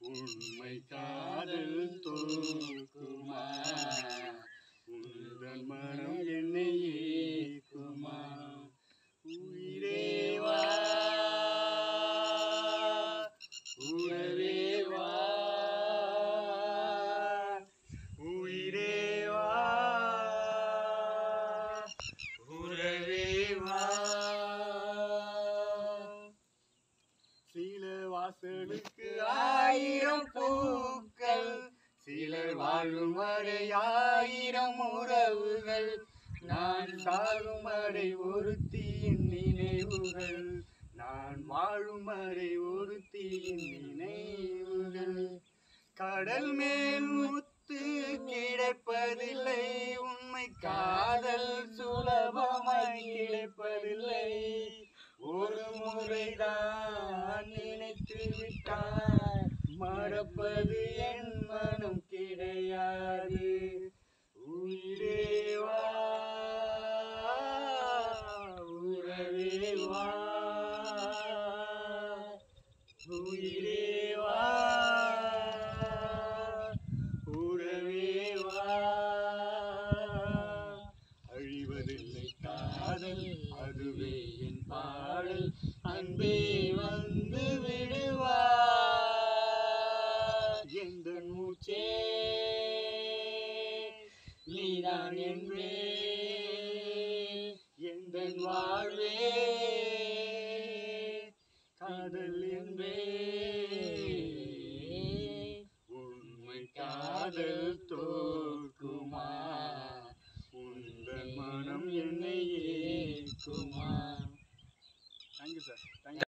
உண்மை காதல் தோற்குமா உந்தன் மனம் என்னை ஏற்குமா உயிரே வா உறவே வா உயிரே வா உறவே வா சில வாசலுக்கு ஆயிரம் பூக்கள் சிலர் வாழும் வரை ஆயிரம் உறவுகள் நான் சாகும் வரை ஒருத்தியின் நினைவுகள் நான் வாழும் வரை ஒருத்தியின் நினைவுகள் கடல் மேல் முத்து கிடைப்பதில்லை உண்மை காதல் சுலபமாய் கிடைப்பதில்லை ஒரு முறைதான் நினைத்து விட்டார் மறப்பது என் மனம் கிடையாது உயிரே வா உறவே வா உயிரே வா உறவே வா அழிவதில்லை காதல் அதுவே என் பாடல் அன்பே வந்து விடுவா எந்த மூச்சே நீதான் என்பே எந்த வாழ்வே காதல் என்பே உண்மை காதல் தோற்குமா உந்தன் மனம் என்னை ஏற்குமா தேங்க்யூ சார் தேங்க்யூ